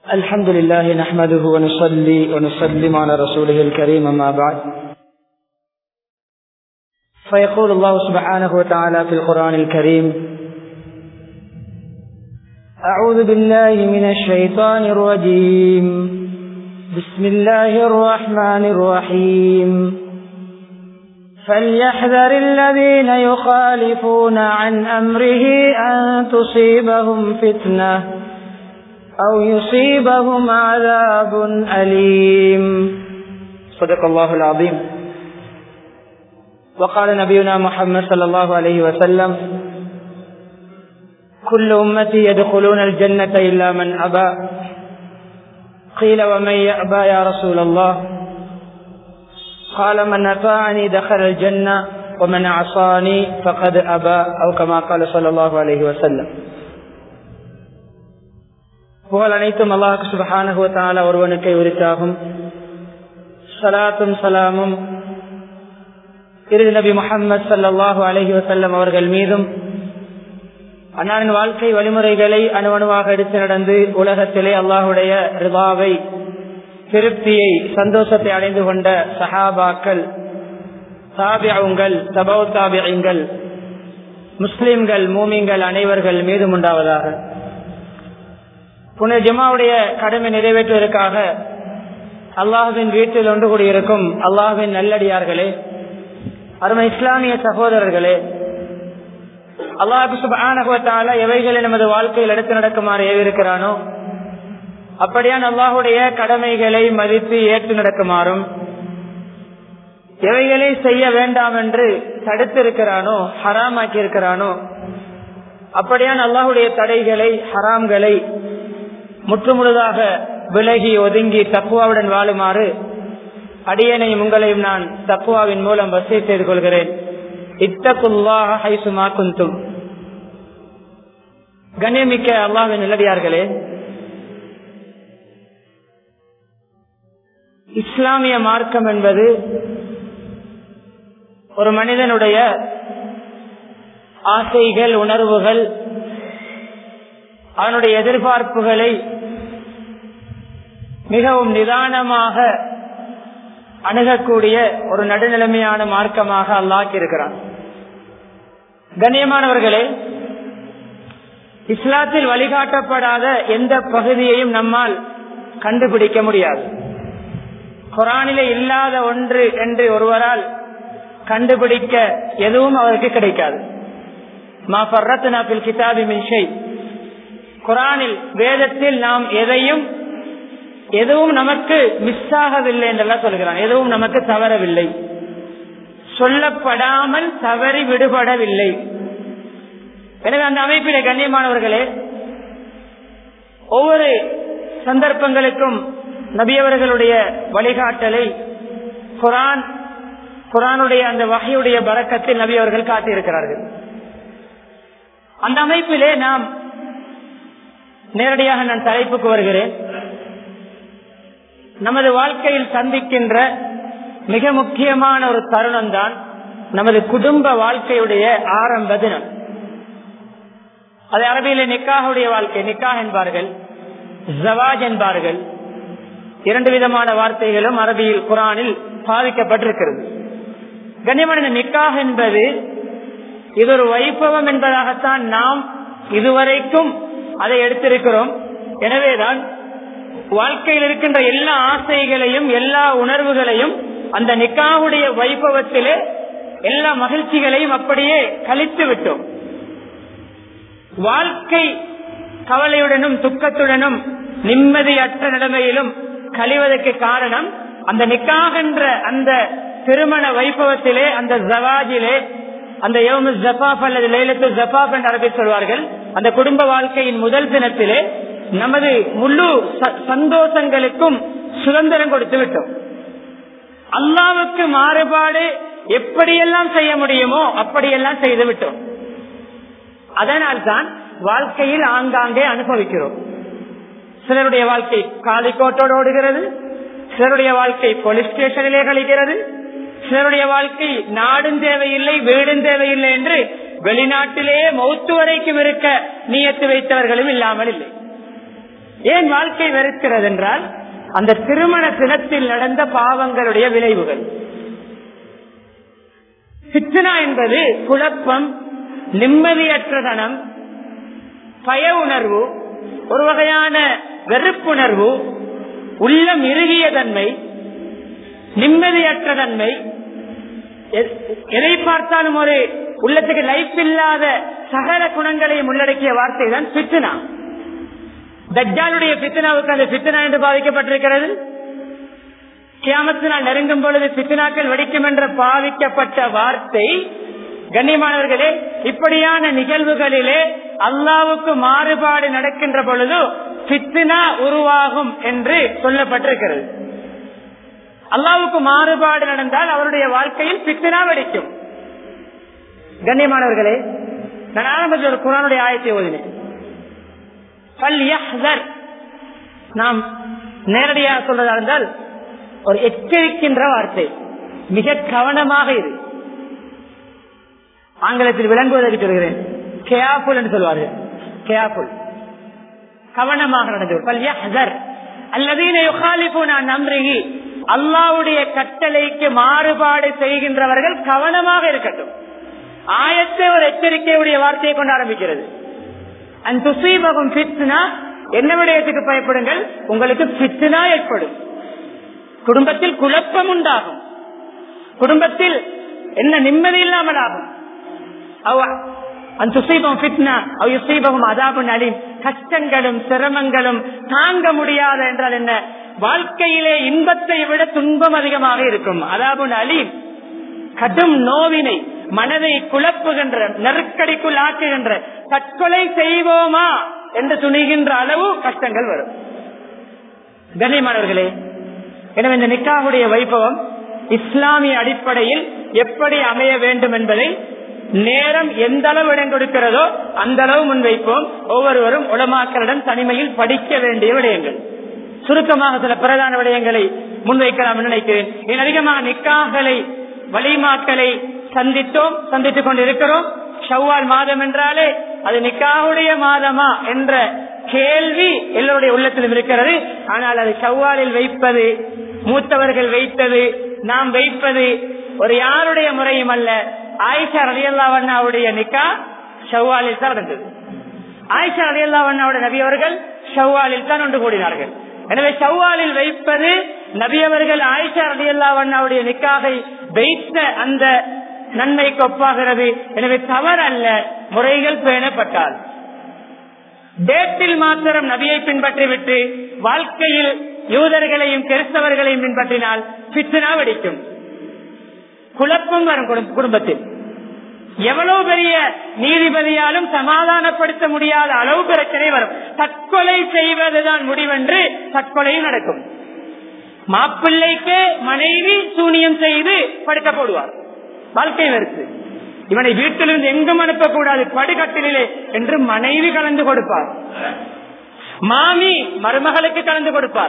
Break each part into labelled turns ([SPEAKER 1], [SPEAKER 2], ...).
[SPEAKER 1] الحمد لله نحمده ونصلي ونسلم على رسوله الكريم أما بعد فيقول الله سبحانه وتعالى في القرآن الكريم أعوذ بالله من الشيطان الرجيم بسم الله الرحمن الرحيم فليحذر الذين يخالفون عن أمره أن تصيبهم فتنة أو يصيبهم عذاب أليم صدق الله العظيم وقال نبينا محمد صلى الله عليه وسلم كل أمتي يدخلون الجنة إلا من أبى قيل ومن يأبى يا رسول الله قال من أطاعني دخل الجنة ومن عصاني فقد أبى أو كما قال صلى الله عليه وسلم புகழ் அனைத்தும் அல்லாஹு சுபஹானகுவத்தால ஒருவனுக்கை உரித்தாகும் சலாத்தும் சலாமும் இறுதி நபி முகமது சல்லாஹூ அலஹி வசல்லம் அவர்கள் மீதும் அன்னாரின் வாழ்க்கை வழிமுறைகளை அணுவணுவாக எடுத்து நடந்து உலகத்திலே அல்லாஹுடைய ரிபாவை திருப்தியை சந்தோஷத்தை அடைந்து கொண்ட சஹாபாக்கள் தாபியங்கள் தபோ தாபியங்கள் முஸ்லிம்கள் மூமிங்கள் அனைவர்கள் மீதும் உண்டாவதாக புனர் ஜமாவுடைய கடமை நிறைவேற்றுவதற்காக அல்லாஹுவின் வீட்டில் ஒன்று கூடியிருக்கும் அல்லாஹுவின் நல்லடியார்களே அருமை இஸ்லாமிய சகோதரர்களே அல்லாஹு சுபானகத்தால எவைகளை நமது வாழ்க்கையில் எடுத்து நடக்குமாறு ஏவிருக்கிறானோ அப்படியான் அல்லாஹுடைய கடமைகளை மதித்து ஏற்று நடக்குமாறும் எவைகளை செய்ய வேண்டாம் என்று தடுத்திருக்கிறானோ ஹராமாக்கி இருக்கிறானோ அப்படியான் அல்லாஹுடைய தடைகளை ஹராம்களை முற்றுமுழுதாக விலகி ஒதுங்கி தக்குவாவுடன் வாழுமாறு அடியனையும் உங்களையும் நான் தக்குவாவின் மூலம் வசதி செய்து கொள்கிறேன் இத்தகுல்லாக ஹைசுமா குந்தும் கண்ணியமிக்க அல்லாவின் நிலடியார்களே இஸ்லாமிய மார்க்கம் என்பது ஒரு மனிதனுடைய ஆசைகள் உணர்வுகள் அவனுடைய எதிர்பார்ப்புகளை மிகவும் நிதானமாக அணுகக்கூடிய ஒரு நடுநிலைமையான மார்க்கமாக அல்லாக்கி இருக்கிறான் கண்ணியமானவர்களே இஸ்லாத்தில் வழிகாட்டப்படாத எந்த பகுதியையும் நம்மால் கண்டுபிடிக்க முடியாது குரானிலே இல்லாத ஒன்று என்று ஒருவரால் கண்டுபிடிக்க எதுவும் அவருக்கு கிடைக்காது மா பர்ரத்னா பில் கிதாபி மின்ஷை குரானில் வேதத்தில் நாம் எதையும் எதுவும் நமக்கு மிஸ் ஆகவில்லை என்றெல்லாம் சொல்கிறான் எதுவும் நமக்கு தவறவில்லை சொல்லப்படாமல் தவறி விடுபடவில்லை எனவே அந்த அமைப்பிலே கண்ணியமானவர்களே ஒவ்வொரு சந்தர்ப்பங்களுக்கும் நபியவர்களுடைய வழிகாட்டலை குரான் குரானுடைய அந்த வகையுடைய பறக்கத்தில் நபி அவர்கள் காட்டியிருக்கிறார்கள் அந்த அமைப்பிலே நாம் நேரடியாக நான் தலைப்புக்கு வருகிறேன் நமது வாழ்க்கையில் சந்திக்கின்ற மிக முக்கியமான ஒரு தருணம் தான் நமது குடும்ப வாழ்க்கையுடைய ஆரம்ப தினம் அது அரபியில நிக்காவுடைய வாழ்க்கை நிக்கா என்பார்கள் ஜவாஜ் என்பார்கள் இரண்டு விதமான வார்த்தைகளும் அரபியில் குரானில் பாதிக்கப்பட்டிருக்கிறது கண்ணியமான நிக்காக என்பது இது ஒரு வைபவம் என்பதாகத்தான் நாம் இதுவரைக்கும் அதை எடுத்திருக்கிறோம் எனவேதான் வாழ்க்கையில் இருக்கின்ற எல்லா ஆசைகளையும் எல்லா உணர்வுகளையும் அந்த நிக்காவுடைய வைபவத்திலே எல்லா மகிழ்ச்சிகளையும் அப்படியே கழித்து விட்டோம் வாழ்க்கை கவலையுடனும் துக்கத்துடனும் நிம்மதியற்ற நிலைமையிலும் கழிவதற்கு காரணம் அந்த நிக்காகின்ற அந்த திருமண வைபவத்திலே அந்த ஜவாஜிலே அந்த யோமு ஜபாப் அல்லது லைலத்து ஜபாப் என்று அரபி சொல்வார்கள் அந்த குடும்ப வாழ்க்கையின் முதல் தினத்திலே நமது முழு சந்தோஷங்களுக்கும் சுதந்திரம் கொடுத்து விட்டோம் அல்லாவுக்கு மாறுபாடு எப்படியெல்லாம் செய்ய முடியுமோ அப்படியெல்லாம் செய்து விட்டோம் அதனால் தான் வாழ்க்கையில் ஆங்காங்கே அனுபவிக்கிறோம் சிலருடைய வாழ்க்கை காலிக்கோட்டோடு ஓடுகிறது சிலருடைய வாழ்க்கை போலீஸ் ஸ்டேஷனிலே கழிக்கிறது சிலருடைய வாழ்க்கை நாடும் தேவையில்லை வீடும் தேவையில்லை என்று வெளிநாட்டிலேயே மௌத்து வரைக்கும் இருக்க நியத்து வைத்தவர்களும் இல்லாமல் இல்லை ஏன் வாழ்க்கை வெறுக்கிறது என்றால் அந்த திருமண தினத்தில் நடந்த பாவங்களுடைய விளைவுகள் சித்தனா என்பது குழப்பம் நிம்மதியற்ற தனம் பய உணர்வு ஒரு வகையான வெறுப்புணர்வு உள்ளம் இறுகிய தன்மை நிம்மதியற்ற தன்மை எ- எதை பார்த்தாலும் ஒரு உள்ளத்துக்கு லைஃப் இல்லாத சகல குணங்களையும் உள்ளடக்கிய வார்த்தை தான் பித்னா தஜ்ஜாலுடைய பித்னாவுக்கு அந்த பித்னா என்று பாதிக்கப்பட்டிருக்கிறது கியாமத்தினால் நெருங்கும் பொழுது பித்னாக்கள் வெடிக்கும் என்ற பாவிக்கப்பட்ட வார்த்தை கண்ணியமானவர்களே இப்படியான நிகழ்வுகளிலே அல்லாவுக்கு மாறுபாடு நடக்கின்ற பொழுது பித்னா உருவாகும் என்று சொல்லப்பட்டிருக்கிறது அல்லாவுக்கு மாறுபாடு நடந்தால் அவருடைய வாழ்க்கையில் பித்னா வெடிக்கும் கண்ணியமானவர்களே நான் ஆரம்பத்தில் ஒரு குரானுடைய ஆயத்தை ஓதினேன் فَلْيَحْذَرْ. நாம் நேரடியாக சொல்றதா இருந்தால் ஒரு எச்சரிக்கின்ற வார்த்தை மிக கவனமாக இரு ஆங்கிலத்தில் விளங்குவதற்கு சொல்கிறேன் கேர்ஃபுல் என்று சொல்வார்கள் கேர்ஃபுல் கவனமாக நடந்து பல்யஹர் அல்லதீன யுகாலிபூனா நம்ரிகி அல்லாவுடைய கட்டளைக்கு மாறுபாடு செய்கின்றவர்கள் கவனமாக இருக்கட்டும் ஆயத்தை ஒரு எச்சரிக்கையுடைய வார்த்தையை கொண்டு ஆரம்பிக்கிறது அந்த துசீபகம் பித்னா என்ன விடயத்துக்கு பயப்படுங்கள் உங்களுக்கு பித்னா ஏற்படும் குடும்பத்தில் குழப்பம் உண்டாகும் குடும்பத்தில் என்ன நிம்மதி இல்லாமல் ஆகும் அவ- அந்த துசீபம் பித்னா அவ யுசீபகம் அதாபுன் அலீம் கஷ்டங்களும் சிரமங்களும் தாங்க முடியாத என்றால் என்ன வாழ்க்கையிலே இன்பத்தை விட துன்பம் அதிகமாக இருக்கும் அதாபுன் அலீம் கடும் நோவினை மனதை குழப்புகின்ற நெருக்கடிக்குள் ஆக்குகின்ற தற்கொலை செய்வோமா என்று துணிகின்ற அளவு கஷ்டங்கள் வரும் கண்ணியமானவர்களே எனவே இந்த நிக்காவுடைய வைபவம் இஸ்லாமிய அடிப்படையில் எப்படி அமைய வேண்டும் என்பதை நேரம் எந்த அளவு இடம் கொடுக்கிறதோ அந்த அளவு முன்வைப்போம் ஒவ்வொருவரும் உலமாக்களிடம் தனிமையில் படிக்க வேண்டிய விடயங்கள் சுருக்கமாக சில பிரதான விடயங்களை முன்வைக்கலாம் என்று நினைக்கிறேன் ஏன் அதிகமாக நிக்காகளை வலிமாக்களை சந்தித்தோம் சந்தித்துக் கொண்டிருக்கிறோம் ஷவ்வால் மாதம் என்றாலே அது நிக்காவுடைய மாதமா என்ற கேள்வி எல்லோருடைய உள்ளத்திலும் இருக்கிறது ஆனால் அது ஷவ்வாலில் வைப்பது மூத்தவர்கள் வைத்தது நாம் வைப்பது ஒரு யாருடைய முறையும் அல்ல ஆயிஷா ரலியல்லாவுடைய நிக்கா ஷவ்வாலில் தான் நடந்தது ஆயிஷா ரலியல்லாவுடைய நபி அவர்கள் ஷவ்வாலில் தான் ஒன்று கூடினார்கள் எனவே ஷவ்வாலில் வைப்பது நபியவர்கள் ஆயிஷா ரலியல்லாவுடைய நிக்காகை வைத்த அந்த நன்மைக்கு ஒப்பாகிறது எனவே தவறு அல்ல முறைகள் பேணப்பட்டால் டேட்டில் மாத்திரம் நபியை பின்பற்றிவிட்டு வாழ்க்கையில் யூதர்களையும் கிறிஸ்தவர்களையும் பின்பற்றினால் பித்னா வெடிக்கும் குழப்பம் வரும் குடும்- குடும்பத்தில் எவ்வளவு பெரிய நீதிபதியாலும் சமாதானப்படுத்த முடியாத அளவு பிரச்சனை வரும் தற்கொலை செய்வதுதான் முடிவென்று தற்கொலையும் நடக்கும் மாப்பிள்ளைக்கு மனைவி சூனியம் செய்து படுக்க போடுவார் வாழ்க்கை வெறுத்து இவனை வீட்டிலிருந்து எங்கும் அனுப்பக்கூடாது படுகட்டிலே என்று மனைவி கலந்து கொடுப்பார் மாமி மருமகளுக்கு கலந்து கொடுப்பார்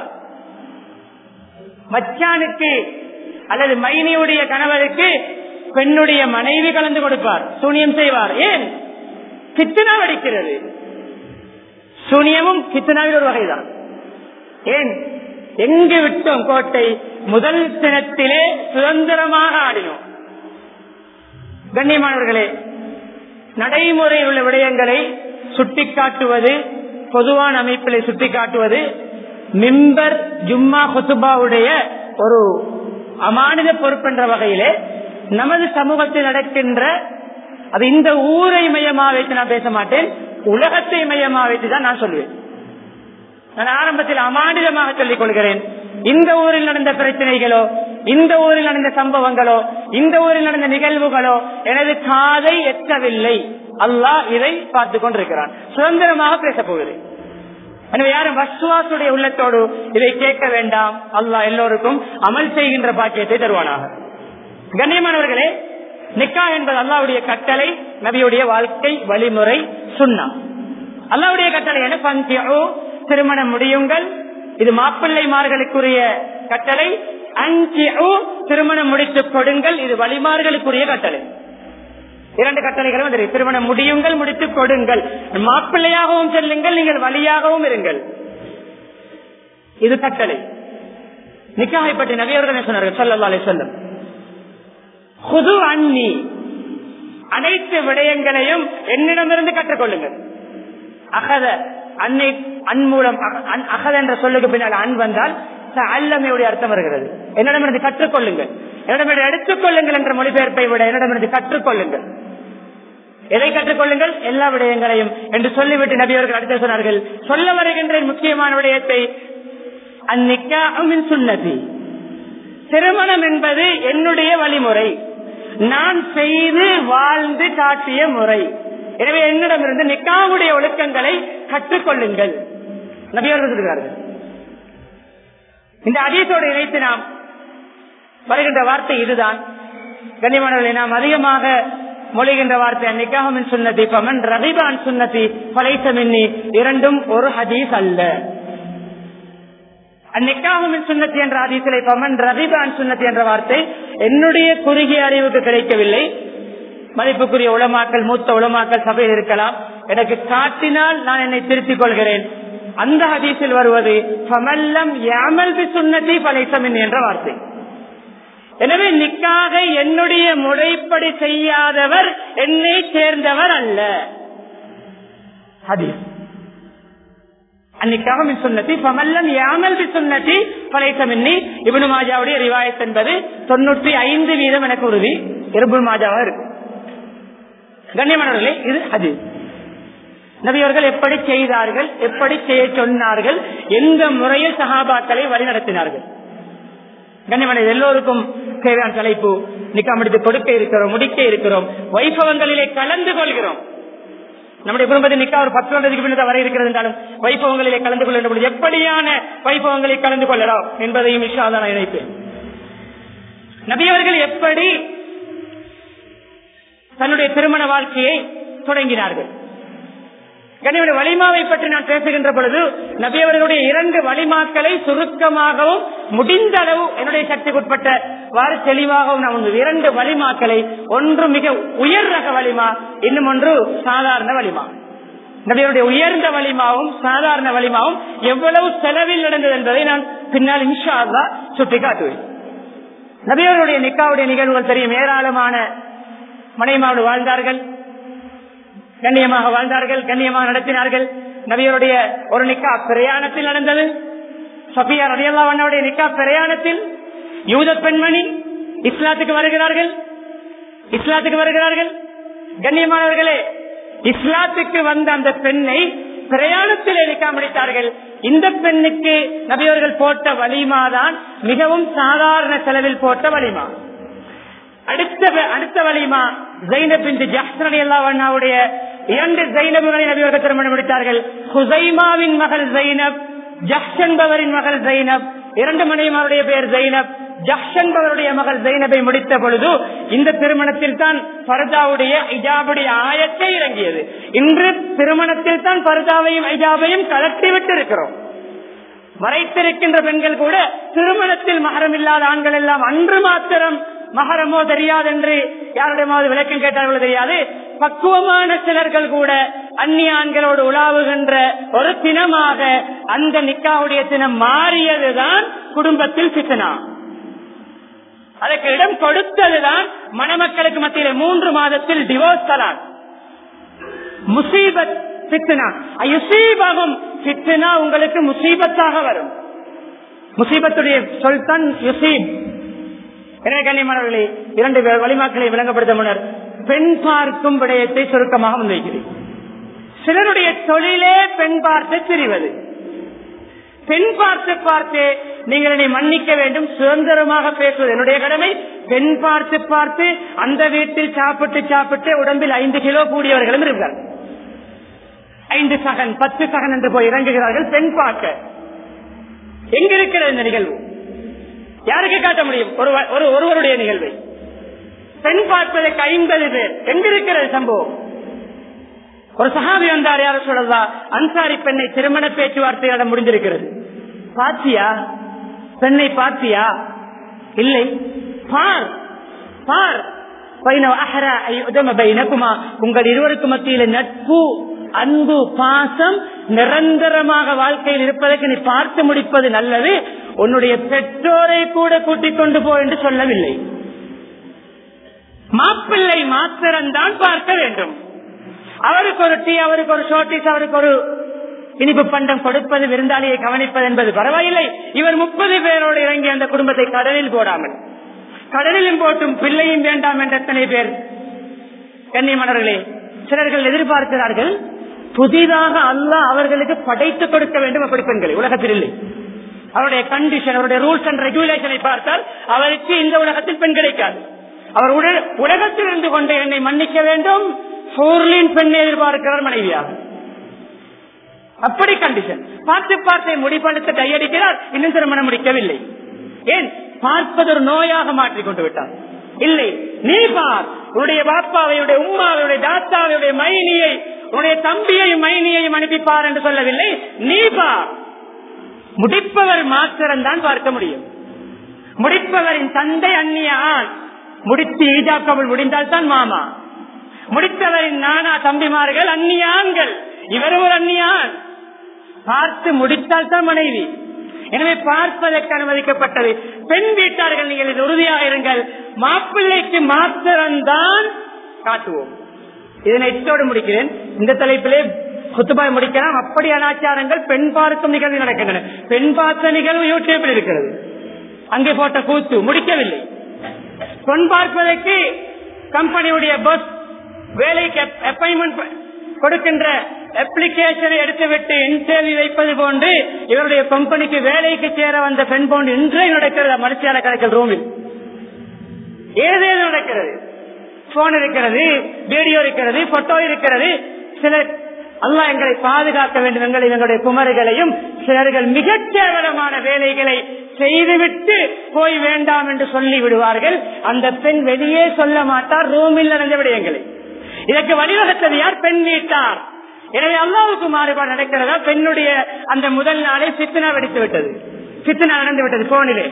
[SPEAKER 1] மச்சானுக்கு அல்லது மைனியுடைய கணவருக்கு பெண்ணுடைய மனைவி கலந்து கொடுப்பார் சூனியம் செய்வார் ஏன் கித்தனா வடிக்கிறது சூனியமும் கித்தனாவில் ஒரு வகைதான் ஏன் எங்கு விட்டோம் கோட்டை முதல் தினத்திலே சுதந்திரமாக ஆடினோம் கண்ணியமானவர்களே நடைமுறையில் உள்ள விடயங்களை சுட்டிக்காட்டுவது பொதுவான அமைப்பிலை சுட்டிக்காட்டுவது மிம்பர் ஜும்மா ஹுசுபாவுடைய ஒரு அமானித பொறுப்பென்ற வகையிலே நமது சமூகத்தில் நடக்கின்ற அது இந்த ஊரை மையமா வைத்து நான் பேச மாட்டேன் உலகத்தை மையமா வைத்து தான் நான் சொல்லுவேன் நான் ஆரம்பத்தில் அமானிதமாக சொல்லிக் கொள்கிறேன் இந்த ஊரில் நடந்த பிரச்சனைகளோ இந்த ஊரில் நடந்த சம்பவங்களோ இந்த ஊரில் நடந்த நிகழ்வுகளோ எனது காதை எட்டவில்லை அல்லாஹ் இதை பார்த்து கொண்டிருக்கிறான் சுதந்திரமாக பேசப் போகிறேன் எனவே யாரும் வசுவாசுடைய உள்ளத்தோடு இதை கேட்க வேண்டாம் அல்லாஹ் எல்லோருக்கும் அமல் செய்கின்ற பாக்கியத்தை தருவானாக கண்ணியமானவர்களே நிக்கா என்பது அல்லாவுடைய கட்டளை நபியுடைய வாழ்க்கை வழிமுறை சுண்ணா அல்லாவுடைய கட்டளை என்ன பந்தியோ திருமணம் முடியுங்கள் இது மாப்பிள்ளைமார்களுக்குரிய கட்டளை அஞ்சியோ திருமணம் முடித்துக் கொடுங்கள் இது வழிமார்களுக்குரிய கட்டளை இரண்டு கட்டளைகளும் வந்து திருமணம் முடியுங்கள் முடித்துக் கொடுங்கள் மாப்பிள்ளையாகவும் செல்லுங்கள் நீங்கள் வழியாகவும் இருங்கள் இது கட்டளை நிக்காகை பற்றி நபியவர்கள் சொன்னார்கள் சொல்லல்லா அலை சொல்லும் புது அண்ணி அனைத்து விடயங்களையும் என்னிடமிருந்து கற்றுக்கொள்ளுங்கள் அகத அன்னை அன் மூலம் அகத என்ற சொல்லுக்கு பின்னால் அன் வந்தால் அல்லமையுடைய அர்த்தம் வருகிறது என்னிடமிருந்து கற்றுக்கொள்ளுங்கள் என்னிடமிருந்து எடுத்துக்கொள்ளுங்கள் என்ற மொழிபெயர்ப்பை விட என்னிடமிருந்து கற்றுக்கொள்ளுங்கள் எதை கற்றுக்கொள்ளுங்கள் எல்லா விடயங்களையும் என்று சொல்லிவிட்டு நபியவர்கள் அடுத்து சொன்னார்கள் சொல்ல வருகின்ற முக்கியமான விடயத்தை அந்நிக்காமின் சுண்ணதி திருமணம் என்பது என்னுடைய வழிமுறை நான் செய்து வாழ்ந்து காட்டிய முறை எனவே என்னிடமிருந்து நிக்காவுடைய ஒழுக்கங்களை கற்றுக்கொள்ளுங்கள் நபியவர்கள் சொல்கிறார்கள் இந்த அதீசோடு இணைத்து நாம் வருகின்ற வார்த்தை இதுதான் கனிமணர்களை நாம் அதிகமாக மொழிகின்ற வார்த்தை நிக்காகமின் சுண்ணதி பமன் ரபிபான் சுண்ணதி பலைசமின்னி இரண்டும் ஒரு ஹதீஸ் அல்ல அந்நிக்காகமின் சுண்ணத்தி என்ற ஆதிசிலை பமன் ரபிபான் சுண்ணத்தி என்ற வார்த்தை என்னுடைய குறுகிய அறிவுக்கு கிடைக்கவில்லை மதிப்புக்குரிய உளமாக்கல் மூத்த உளமாக்கல் சபையில் இருக்கலாம் எனக்கு காட்டினால் நான் என்னை திருத்திக் கொள்கிறேன் அந்த ஹதீஸில் வருவது பமல்லம் யாமல் பி சுண்ணத்தி பலைசமின் என்ற வார்த்தை எனவே நிக்காக என்னுடைய முறைப்படி செய்யாதவர் என்னை சேர்ந்தவர் அல்ல ஹதீஸ் அன்னைக்காக சுண்ணத்தி பமல்லம் யாமல் சுண்ணத்தி பழைத்தமின்னி இவனு மாஜாவுடைய ரிவாயத் என்பது தொண்ணூற்றி ஐந்து வீதம் எனக்கு உறுதி இருபுல் மாஜாவா இருக்கு கண்ணியமானவர்களே இது அது நபியவர்கள் எப்படி செய்தார்கள் எப்படி செய்ய சொன்னார்கள் எந்த முறையில் சகாபாக்களை வழிநடத்தினார்கள் கண்ணியமான எல்லோருக்கும் தேவையான தலைப்பு நிக்காமடித்து கொடுக்க இருக்கிறோம் முடிக்க இருக்கிறோம் வைபவங்களிலே கலந்து கொள்கிறோம் நம்முடைய குடும்பத்தில் நிக்கா ஒரு பத்து வருடத்துக்கு பின்னர் வர இருக்கிறது என்றாலும் வைபவங்களிலே கலந்து கொள்ள பொழுது எப்படியான வைபவங்களை கலந்து கொள்ளலாம் என்பதையும் விஷாதான் நான் நினைப்பேன் நபியவர்கள் எப்படி தன்னுடைய திருமண வாழ்க்கையை தொடங்கினார்கள் கனிவுடைய வலிமாவை பற்றி நான் பேசுகின்ற பொழுது நபியவர்களுடைய இரண்டு வலிமாக்களை சுருக்கமாகவும் முடிந்த அளவு என்னுடைய சக்திக்குட்பட்ட வார தெளிவாகவும் நான் ஒன்று இரண்டு வலிமாக்களை ஒன்று மிக உயர் ரக வலிமா இன்னும் ஒன்று சாதாரண வலிமா நபியருடைய உயர்ந்த வலிமாவும் சாதாரண வலிமாவும் எவ்வளவு செலவில் நடந்தது என்பதை நான் பின்னால் இன்ஷா அல்லா சுட்டி காட்டுவேன் நபியவருடைய நிக்காவுடைய நிகழ்வுகள் தெரியும் ஏராளமான மனைமாவோடு வாழ்ந்தார்கள் கண்ணியமாக வாழ்ந்தார்கள் கண்ணியமாக நடத்தினார்கள் நபியருடைய ஒரு நிக்கா பிரயாணத்தில் நடந்தது சபியா ரதியல்லாவுடைய நிக்கா பிரயாணத்தில் யூத பெண்மணி இஸ்லாத்துக்கு வருகிறார்கள் இஸ்லாத்துக்கு வருகிறார்கள் கண்ணியமானவர்களே இஸ்லாத்துக்கு வந்த அந்த பெண்ணை பிரயாணத்தில் நிக்கா முடித்தார்கள் இந்த பெண்ணுக்கு நபியவர்கள் போட்ட வலிமாதான் மிகவும் சாதாரண செலவில் போட்ட வலிமா அடுத்த அடுத்த வலிமா ஜைனப் இந்த ஜஹ்சனி அல்லாவுடைய இரண்டு ஜைனபுகளை நபியவர்கள் திருமணம் முடித்தார்கள் ஹுசைமாவின் மகள் ஜைனப் ஜஹ் என்பவரின் மகள் ஜைனப் இரண்டு மனைவிமாருடைய பெயர் ஜைனப் ஜஹ் என்பவருடைய மகள் ஜைனபை முடித்த பொழுது இந்த திருமணத்தில் தான் பர்தாவுடைய இஜாபுடைய ஆயத்தை இறங்கியது இன்று திருமணத்தில் தான் பர்தாவையும் ஐஜாபையும் கலட்டி விட்டு இருக்கிறோம் மறைத்திருக்கின்ற பெண்கள் கூட திருமணத்தில் மகரம் இல்லாத ஆண்கள் எல்லாம் அன்று மாத்திரம் மகரமோ தெரியாது என்று யாருடைய விளக்கம் கேட்டார்களோ தெரியாது பக்குவமான சிலர்கள் கூட அந்நிய ஆண்களோடு உலாவுகின்ற ஒரு தினமாக அந்த நிக்காவுடைய தினம் மாறியதுதான் குடும்பத்தில் சித்தனா அதற்கு இடம் கொடுத்ததுதான் மணமக்களுக்கு மத்தியில் மூன்று மாதத்தில் டிவோர்ஸ் தலான் முசீபத் சித்தனா யுசீபகம் சித்தனா உங்களுக்கு முசீபத்தாக வரும் முசீபத்துடைய சொல்தான் யுசீப் எனவே கண்ணியமானவர்களே இரண்டு வழிமாக்களை விளங்கப்படுத்த முன்னர் பெண் பார்க்கும் விடயத்தை சுருக்கமாக முன்வைக்கிறேன் சிலருடைய தொழிலே பெண் பார்த்து தெரிவது பெண் பார்த்து பார்த்து நீங்கள் என்னை மன்னிக்க வேண்டும் சுதந்திரமாக பேசுவது என்னுடைய கடமை பெண் பார்த்து பார்த்து அந்த வீட்டில் சாப்பிட்டு சாப்பிட்டு உடம்பில் ஐந்து கிலோ கூடியவர்களும் இருக்கிறார் ஐந்து சகன் பத்து சகன் என்று போய் இறங்குகிறார்கள் பெண் பார்க்க எங்க இருக்கிறது இந்த நிகழ்வு யாருக்கு காட்ட முடியும் ஒரு ஒருவருடைய நிகழ்வை பெண் பார்ப்பதற்கு ஐம்பது பேர் எங்க இருக்கிறது சம்பவம் ஒரு சகாபி வந்தார் யார சொல்லலா அன்சாரி பெண்ணை திருமண பேச்சுவார்த்தையாட முடிந்திருக்கிறது பாத்தியா பெண்ணை பாத்தியா இல்லை பார் பார் உங்கள் இருவருக்கு மத்தியில நட்பு அன்பு பாசம் நிரந்தரமாக வாழ்க்கையில் இருப்பதற்கு நீ பார்த்து முடிப்பது நல்லது உன்னுடைய பெற்றோரை கூட கூட்டிக் கொண்டு போ என்று சொல்லவில்லை மாப்பிள்ளை மாத்திரம்தான் பார்க்க வேண்டும் அவருக்கு ஒரு டீ அவருக்கு ஒரு ஷோட்டிஸ் அவருக்கு ஒரு இனிப்பு பண்டம் கொடுப்பது விருந்தாளியை கவனிப்பது என்பது பரவாயில்லை இவர் முப்பது பேரோடு இறங்கி அந்த குடும்பத்தை கடலில் போடாமல் கடலிலும் போட்டும் பிள்ளையும் வேண்டாம் என்ற எத்தனை பேர் கண்ணியமணர்களே சிலர்கள் எதிர்பார்க்கிறார்கள் புதிதாக அல்லாஹ் அவர்களுக்கு படைத்து கொடுக்க வேண்டும் அப்படி பெண்களை உலகத்தில் இல்லை அவருடைய கண்டிஷன் அவருடைய ரூல்ஸ் அண்ட் ரெகுலேஷனை பார்த்தால் அவருக்கு இந்த உலகத்தில் பெண் கிடைக்காது அவர் உல- உலகத்தில் இருந்து கொண்டு என்னை மன்னிக்க வேண்டும் சூர்லின் பெண்ணை எதிர்பார்க்கிறார் மனைவியாக அப்படி கண்டிஷன் பார்த்து பார்த்து முடிப்படுத்த கையடிக்கிறார் இன்னும் திருமணம் முடிக்கவில்லை ஏன் பார்ப்பது ஒரு நோயாக மாற்றிக் கொண்டு விட்டார் இல்லை நீ பார் உன்னுடைய பாப்பாவை உன்னுடைய உம்மாவை உன்னுடைய தாத்தாவை உன்னுடைய மைனியை உன்னுடைய தம்பியையும் மைனியையும் அனுப்பிப்பார் என்று சொல்லவில்லை நீ பார் முடிப்பவர் மாத்திரம்தான் பார்க்க முடியும் முடிப்பவரின் தந்தை அந்நிய ஆண் முடித்து ஈஜாக்கவள் முடிந்தால் தான் மாமா முடித்தவரின் நானா தம்பிமார்கள் அந்நிய ஆண்கள் இவரும் ஒரு அந்நிய ஆண் பார்த்து முடித்தால் தான் மனைவி எனவே பார்ப்பதற்கு அனுமதிக்கப்பட்டது பெண் வீட்டார்கள் நீங்கள் இது உறுதியாக இருங்கள் மாப்பிள்ளைக்கு மாத்திரம்தான் காட்டுவோம் இதனை இத்தோடு முடிக்கிறேன் இந்த தலைப்பிலே குத்துபாய் முடிக்கலாம் அப்படி அனாச்சாரங்கள் பெண் பார்க்கும் நிகழ்வு நடக்கின்றன பெண் பார்த்த நிகழ்வு யூடியூபில் இருக்கிறது அங்கே போட்ட கூத்து முடிக்கவில்லை பெண் பார்ப்பதற்கு கம்பெனியுடைய பஸ் வேலைக்கு அப்பாயின்மெண்ட் கொடுக்கின்ற அப்ளிகேஷனை எடுத்துவிட்டு இன்டர்வியூ வைப்பது போன்று இவருடைய கம்பெனிக்கு வேலைக்கு சேர வந்த பெண் போன்று இன்றைய நடக்கிறது மனுஷியான கணக்கில் ரூமில் ஏதேது நடக்கிறது போன் இருக்கிறது வீடியோ இருக்கிறது போட்டோ இருக்கிறது சிலர் அல்லாஹ் எங்களை பாதுகாக்க வேண்டும் எங்களை எங்களுடைய குமர்களையும் சிலர்கள் மிகச் கேவலமான வேலைகளை செய்துவிட்டு போய் வேண்டாம் என்று சொல்லி விடுவார்கள் அந்த பெண் வெளியே சொல்ல மாட்டார் ரூமில் நடந்த விடயங்களை இதற்கு வழிவகுத்தது யார் பெண் வீட்டார் எனவே அல்லாவுக்கு மாறுபாடு நடக்கிறதா பெண்ணுடைய அந்த முதல் நாளை சித்தனா வெடித்து விட்டது சித்தனா நடந்து விட்டது போனிலே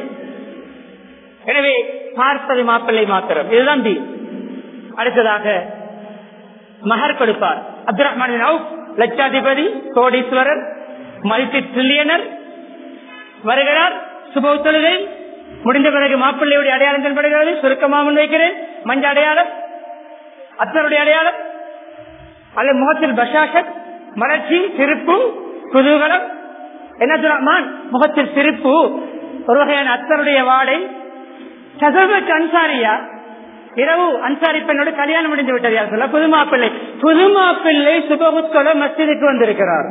[SPEAKER 1] எனவே பார்ப்பது மாப்பிள்ளை மாத்திரம் இதுதான் தீ அடுத்ததாக மகர் கொடுப்பார் அப்துல் ரஹ்மான் லட்சாதிபதி கோடீஸ்வரர் மல்டி ட்ரில்லியனர் வருகிறார் சுப தொழுகை முடிந்த பிறகு மாப்பிள்ளையுடைய அடையாளம் தென்படுகிறது சுருக்கமாக முன்வைக்கிறேன் மஞ்ச அடையாளம் அத்தருடைய அடையாளம் அல்லது முகத்தில் பஷாஷத் மலர்ச்சி சிரிப்பு குதூகலம் என்ன ரஹ்மான் முகத்தில் சிரிப்பு ஒரு வகையான அத்தருடைய வாடை சதவத் அன்சாரியா இரவு அன்சாரி பெண்ணோடு கல்யாணம் முடிந்து விட்டது யார் சொல்ல புது மாப்பிள்ளை புது மாப்பிள்ளை சுபகுத்தோட மஸ்ஜிதுக்கு வந்திருக்கிறார்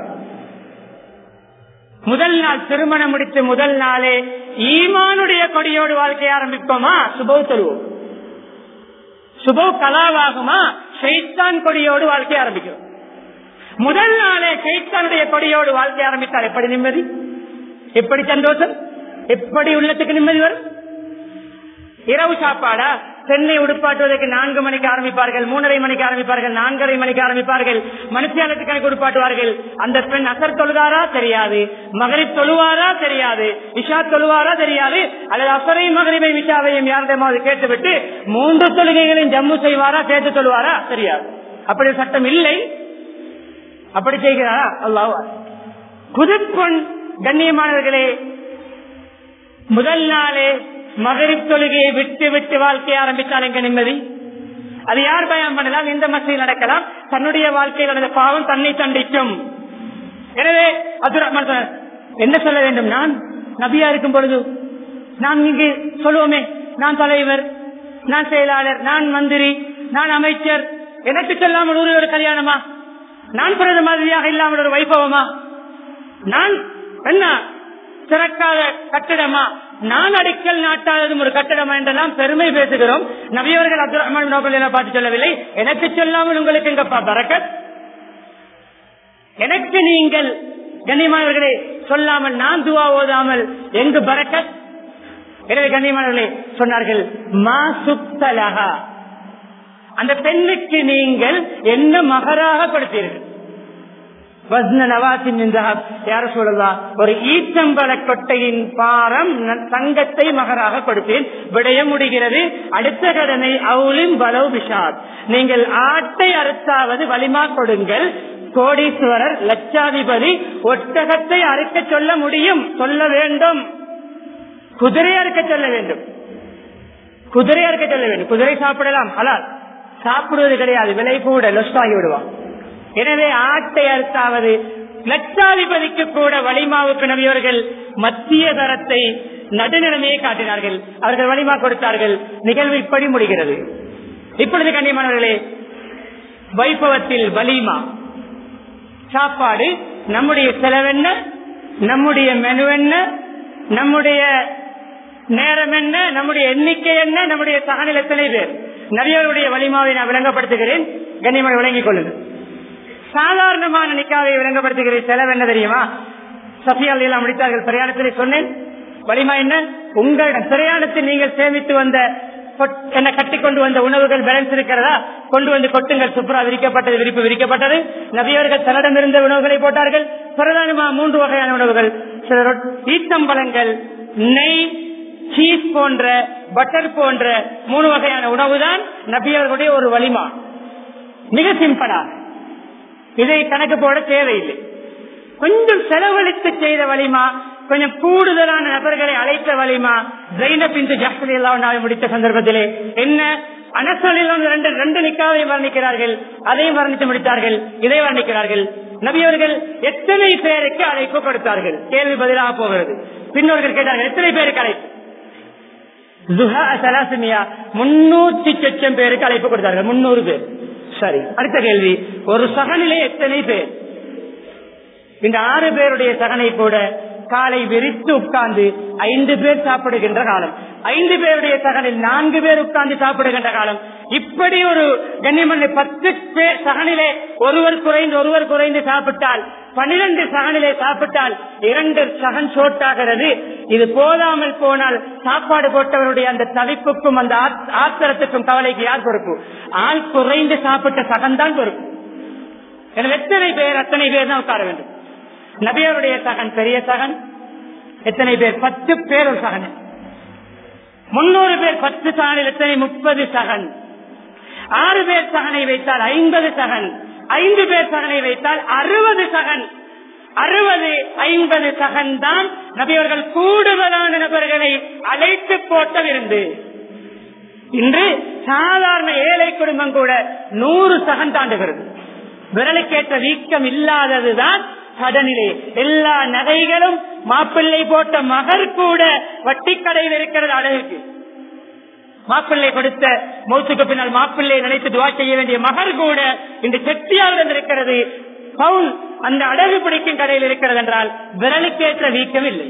[SPEAKER 1] முதல் நாள் திருமணம் முடித்து முதல் நாளே ஈமானுடைய கொடியோடு வாழ்க்கை ஆரம்பிப்போமா சுபவு தருவோம் சுபவ் கலாவாகுமா ஷைத்தான் கொடியோடு வாழ்க்கை ஆரம்பிக்கிறோம் முதல் நாளே ஷைத்தானுடைய கொடியோடு வாழ்க்கை ஆரம்பித்தால் எப்படி நிம்மதி எப்படி சந்தோஷம் எப்படி உள்ளத்துக்கு நிம்மதி வரும் இரவு சாப்பாடா சென்னை உடுப்பாட்டுவதற்கு நான்கு மணிக்கு ஆரம்பிப்பார்கள் மூணரை மணிக்கு ஆரம்பிப்பார்கள் நான்கரை மணிக்கு ஆரம்பிப்பார்கள் மனுஷியானத்துக்கு கணக்கு உடுப்பாட்டுவார்கள் அந்த பெண் அசர் தொழுதாரா தெரியாது மகரிப் தொழுவாரா தெரியாது இஷா தொழுவாரா தெரியாது அல்லது அசரை மகரிபை விஷாவையும் யாரிடமாவது கேட்டுவிட்டு மூன்று தொழுகைகளையும் ஜம்மு செய்வாரா சேர்த்து தொழுவாரா தெரியாது அப்படி ஒரு சட்டம் இல்லை அப்படி செய்கிறாரா அல்லாவா புதுப்பெண் கண்ணியமானவர்களே முதல் நாளே மகரிப் தொழுகையை விட்டு விட்டு வாழ்க்கையை ஆரம்பித்தால் எங்க நிம்மதி அது யார் பயம் பண்ணலாம் இந்த மசையில் நடக்கலாம் தன்னுடைய வாழ்க்கையில் நடந்த பாவம் தன்னை தண்டிக்கும் எனவே அப்துல் ரஹ்மான் சொன்னார், என்ன சொல்ல வேண்டும் நான் நபியா இருக்கும் பொழுது நான் இங்கு சொல்லுவோமே நான் தலைவர் நான் செயலாளர் நான் மந்திரி நான் அமைச்சர் எனக்கு சொல்லாமல் ஒரு ஒரு கல்யாணமா நான் பிறந்த மாதிரியாக இல்லாமல் ஒரு வைபவமா நான் என்ன சிறக்காத கட்டிடமா நான் அடிக்கல் நாட்டாததும் ஒரு கட்டிடமா என்றெல்லாம் பெருமை பேசுகிறோம் நபியவர்கள் அப்துல் ரஹ்மான் நோபல் என பார்த்து சொல்லவில்லை எனக்கு சொல்லாமல் உங்களுக்கு எங்கப்பா பறக்கத் எனக்கு நீங்கள் கண்ணியமானவர்களே சொல்லாமல் நான் துவா ஓதாமல் எங்கு பறக்கத் எனவே கண்ணியமானவர்களே சொன்னார்கள் மா சுத்தலகா அந்த பெண்ணுக்கு நீங்கள் என்ன மகராக கொடுத்தீர்கள் வஸ்ன நவாசின் இந்தஹப் யார சொல்லலாம் ஒரு ஈச்சம்பள கொட்டையின் பாரம் ந- தங்கத்தை மகராக கொடுத்தேன் விடைய முடிகிறது அடுத்த கடனை அவுலின் பலவு விஷாத் நீங்கள் ஆட்டை அறுத்தாவது வலிமா கொடுங்கள் கோடீஸ்வரர் லட்சாதிபதி ஒட்டகத்தை அறுக்க சொல்ல முடியும் சொல்ல வேண்டும் குதிரை அறுக்க சொல்ல வேண்டும் குதிரை அறுக்க சொல்ல வேண்டும் குதிரை சாப்பிடலாம் ஹலால் சாப்பிடுவது கிடையாது விலை கூட லொஸ் ஆகி விடுவான் எனவே ஆட்டை அறுத்தாவது லட்சாதிபதிக்கு கூட வலிமாவுக்கு நபியவர்கள் மத்திய தரத்தை நடுநிலைமையை காட்டினார்கள் அவர்கள் வலிமா கொடுத்தார்கள் நிகழ்வு இப்படி முடிகிறது இப்பொழுது கண்ணியமானவர்களே வைபவத்தில் வலிமா சாப்பாடு நம்முடைய செலவென்ன நம்முடைய மெனு என்ன நம்முடைய நேரம் என்ன நம்முடைய எண்ணிக்கை என்ன நம்முடைய சகனில் எத்தனை பேர் நபியவருடைய வலிமாவை நான் விளங்கப்படுத்துகிறேன் கண்ணியமாக விளங்கிக் கொள்ளுங்கள் சாதாரணமான நிக்காவை விளங்கப்படுத்துகிறேன் செலவு என்ன தெரியுமா சஃபியால் எல்லாம் முடித்தார்கள் பிரயாணத்திலே சொன்னேன் வலிமா என்ன உங்களிடம் பிரயாணத்தில் நீங்கள் சேமித்து வந்த என்ன கட்டி கொண்டு வந்த உணவுகள் பேலன்ஸ் இருக்கிறதா கொண்டு வந்து கொட்டுங்கள் சுப்ரா விரிக்கப்பட்டது விரிப்பு விரிக்கப்பட்டது நபியவர்கள் தன்னிடம் இருந்த உணவுகளை போட்டார்கள் பிரதானமா மூன்று வகையான உணவுகள் சில ஈத்தம்பழங்கள் நெய் சீஸ் போன்ற பட்டர் போன்ற மூணு வகையான உணவு தான் நபியவர்களுடைய ஒரு வலிமா மிக சிம்பிளா இதை கணக்கு போட தேவையில்லை கொஞ்சம் செலவழித்து செய்த வலிமா கொஞ்சம் கூடுதலான நபர்களை அழைத்த வலிமா ஜெயினப் இந்த ஜாஸ்தி எல்லாம் முடித்த சந்தர்ப்பத்திலே என்ன அனசலில் ரெண்டு ரெண்டு நிக்காவையும் வர்ணிக்கிறார்கள் அதையும் வர்ணித்து முடித்தார்கள் இதை வர்ணிக்கிறார்கள் நபியவர்கள் எத்தனை பேருக்கு அழைப்பு கொடுத்தார்கள் கேள்வி பதிலாக போகிறது பின்னோர்கள் கேட்டார்கள் எத்தனை பேருக்கு அழைப்பு முன்னூத்தி சொச்சம் பேருக்கு அழைப்பு கொடுத்தார்கள் முன்னூறு பேர் சரி அடுத்த கேள்வி ஒரு சகனிலே எத்தனை பேர் இந்த ஆறு பேருடைய சகனை கூட காலை விரித்து உட்கார்ந்து ஐந்து பேர் சாப்பிடுகின்ற காலம் ஐந்து பேருடைய சகனில் நான்கு பேர் உட்கார்ந்து சாப்பிடுகின்ற காலம் இப்படி ஒரு கண்ணியமண்ணை பத்து பேர் சகனிலே ஒருவர் குறைந்து ஒருவர் குறைந்து சாப்பிட்டால் பனிரெண்டு சகனிலே சாப்பிட்டால் இரண்டு சகன் சோட்டாகிறது இது போதாமல் போனால் சாப்பாடு போட்டவருடைய அந்த தவிப்புக்கும் அந்த ஆத்திரத்துக்கும் கவலைக்கு யார் பொறுப்பு ஆள் குறைந்து சாப்பிட்ட சகன் தான் பொறுப்பு எனவே எத்தனை பேர் அத்தனை பேர் தான் உட்கார வேண்டும் நபியருடைய சகன் பெரிய சகன் எத்தனை பேர் பத்து பேர் ஒரு சகன் முன்னூறு பேர் பத்து சகனில் எத்தனை முப்பது சகன் ஆறு பேர் சகனை வைத்தால் ஐம்பது சகன் ஐந்து பேர் சகனை வைத்தால் அறுபது சகன் அறுபது ஐம்பது சகன் தான் நபியவர்கள் கூடுதலான நபர்களை அழைத்து போட்ட விருந்து இன்று சாதாரண ஏழை குடும்பம் கூட நூறு சகன் தாண்டுகிறது விரலுக்கேற்ற வீக்கம் இல்லாததுதான் கடனிலே எல்லா நகைகளும் மாப்பிள்ளை போட்ட மகர் கூட வட்டி கடையில் இருக்கிறது அழகுக்கு மாப்பிள்ளை கொடுத்த மௌத்துக்கு பின்னால் மாப்பிள்ளை நினைத்து துவா செய்ய வேண்டிய மகர் கூட இந்த செட்டியாரிடம் இருக்கிறது பவுன் அந்த அடகு பிடிக்கும் கடையில் இருக்கிறது என்றால் விரலுக்கேற்ற வீக்கம் இல்லை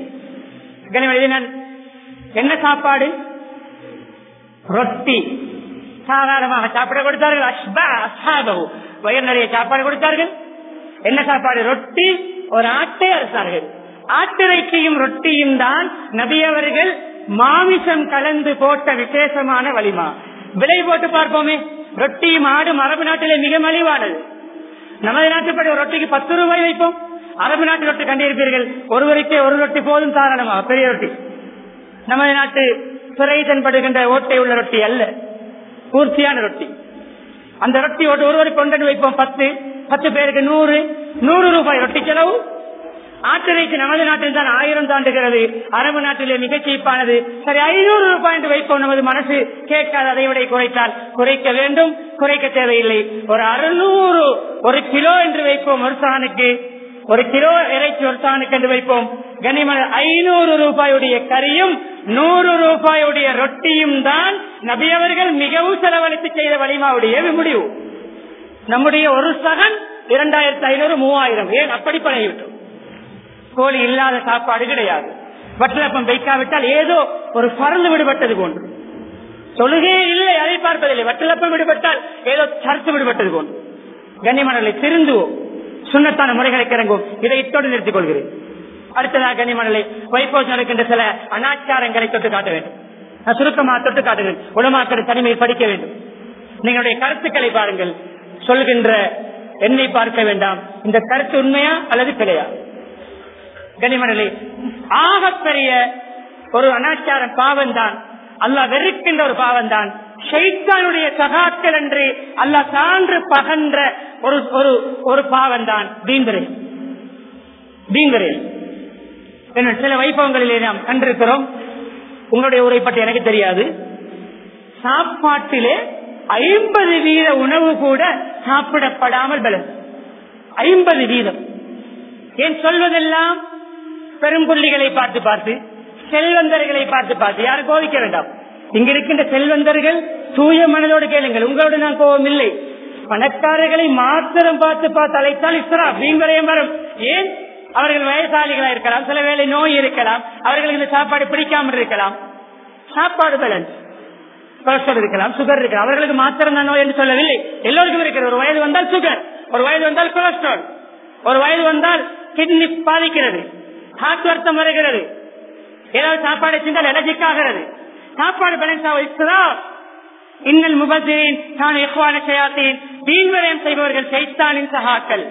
[SPEAKER 1] என்ன சாப்பாடு ரொட்டி சாதாரணமாக சாப்பிட கொடுத்தார்கள் அஷ்பா அசாபகு வயர் நிறைய சாப்பாடு கொடுத்தார்கள் என்ன சாப்பாடு ரொட்டி ஒரு ஆட்டை அறுத்தார்கள் ஆட்டிறைச்சியும் ரொட்டியும் தான் நபியவர்கள் மாமிசம் கலந்து போட்ட விசேஷமான வலிமா விலை போட்டு பார்ப்போமே ரொட்டியும் ஆடு அரபு நாட்டிலே மிக மலிவானது நமது நாட்டுப்படி ஒரு ரொட்டிக்கு பத்து ரூபாய் வைப்போம் அரபு நாட்டு ரொட்டி கண்டிருப்பீர்கள் ஒருவருக்கே ஒரு ரொட்டி போதும் தாராளமாக பெரிய ரொட்டி நமது நாட்டு சிறை தென்படுகின்ற ஓட்டை உள்ள ரொட்டி அல்ல பூர்த்தியான ரொட்டி அந்த ரொட்டி ஒருவருக்கு கொண்டு வைப்போம் பத்து பத்து பேருக்கு நூறு நூறு ரூபாய் ரொட்டி செலவு ஆட்டிறைச்சி நமது நாட்டில் தான் ஆயிரம் தாண்டுகிறது அரபு நாட்டிலே மிக சீப்பானது சரி ஐநூறு ரூபாய் என்று வைப்போம் நமது மனசு கேட்காது அதை விட குறைத்தால் குறைக்க வேண்டும் குறைக்க தேவையில்லை ஒரு அறுநூறு ஒரு கிலோ என்று வைப்போம் ஒரு சாணுக்கு ஒரு கிலோ இறைச்சி ஒரு சாணுக்கு என்று வைப்போம் கனிமன ஐநூறு ரூபாயுடைய கறியும் நூறு ரூபாயுடைய ரொட்டியும் தான் நபியவர்கள் மிகவும் செலவழித்து செய்த வலிமாவுடைய முடிவு நம்முடைய ஒரு சகன் இரண்டாயிரத்தி ஐநூறு மூவாயிரம் ஏன் அப்படி பழகிவிட்டோம் கோழி இல்லாத சாப்பாடு கிடையாது வட்டலப்பம் வைக்காவிட்டால் ஏதோ ஒரு பறந்து விடுபட்டது போன்று தொழுகே இல்லை அதை பார்ப்பதில்லை வட்டலப்பம் விடுபட்டால் ஏதோ சர்த்து விடுபட்டது போன்று கண்ணிமணலை திருந்துவோம் சுண்ணத்தான முறைகளுக்கு இறங்கும் இதை இத்தோடு நிறுத்திக் கொள்கிறேன் அடுத்ததாக கண்ணிமணலை வைப்போஸ் நடக்கின்ற சில அனாச்சாரங்களை தொட்டு காட்ட வேண்டும் நான் சுருக்கமாக தொட்டு காட்டுகிறேன் உலமாக்கர் தனிமையில் படிக்க வேண்டும் நீங்களுடைய கருத்துக்களை பாருங்கள் சொல்கின்ற என்னை பார்க்க வேண்டாம் இந்த கருத்து உண்மையா அல்லது பிழையா கனிமணலை ஆகப்பெரிய ஒரு அனாச்சாரம் பாவம் தான் அல்லாஹ் வெறுக்கின்ற ஒரு பாவம் தான் ஷைத்தானுடைய சகாக்கள் என்று அல்லாஹ் சான்று பகன்ற ஒரு ஒரு ஒரு பாவம் தான் தீன்வரை தீன்வரை என்ன சில வைபவங்களிலே நாம் கண்டிருக்கிறோம் உங்களுடைய ஊரை பற்றி எனக்கு தெரியாது சாப்பாட்டிலே ஐம்பது வீத உணவு கூட சாப்பிடப்படாமல் பலன் ஐம்பது வீதம் ஏன் சொல்வதெல்லாம் பெரும்புள்ளிகளை பார்த்து பார்த்து செல்வந்தர்களை பார்த்து பார்த்து யாரும் கோவிக்க வேண்டாம் இங்க இருக்கின்ற செல்வந்தர்கள் தூய மனதோடு கேளுங்கள் உங்களோடு நான் கோபம் இல்லை பணக்காரர்களை மாத்திரம் பார்த்து பார்த்து அழைத்தால் இஸ்ரா வீண்வரையும் வரும் ஏன் அவர்கள் வயசாளிகளா இருக்கலாம் சில வேளை நோய் இருக்கலாம் அவர்களுக்கு இந்த சாப்பாடு பிடிக்காமல் இருக்கலாம் சாப்பாடு பேலன்ஸ் கொலஸ்ட்ரால் இருக்கலாம் சுகர் இருக்கலாம் அவர்களுக்கு மாத்திரம் தான் நோய் என்று சொல்லவில்லை எல்லோருக்கும் இருக்கிறது ஒரு வயது வந்தால் சுகர் ஒரு வயது வந்தால் கொலஸ்ட்ரால் ஒரு வயது வந்தால் கிட்னி பாதிக்கிறது ஹார்ட் வருத்தம் வருகிறது ஏதாவது சாப்பாடு செஞ்சால் எலர்ஜிக் ஆகிறது சாப்பாடு பேலன்ஸ் ஆகுதா இன்னல் முபசிரின் நான் எஹ்வான செய்யாத்தேன் தீன்வரையம் செய்பவர்கள் சைத்தானின் சகாக்கள்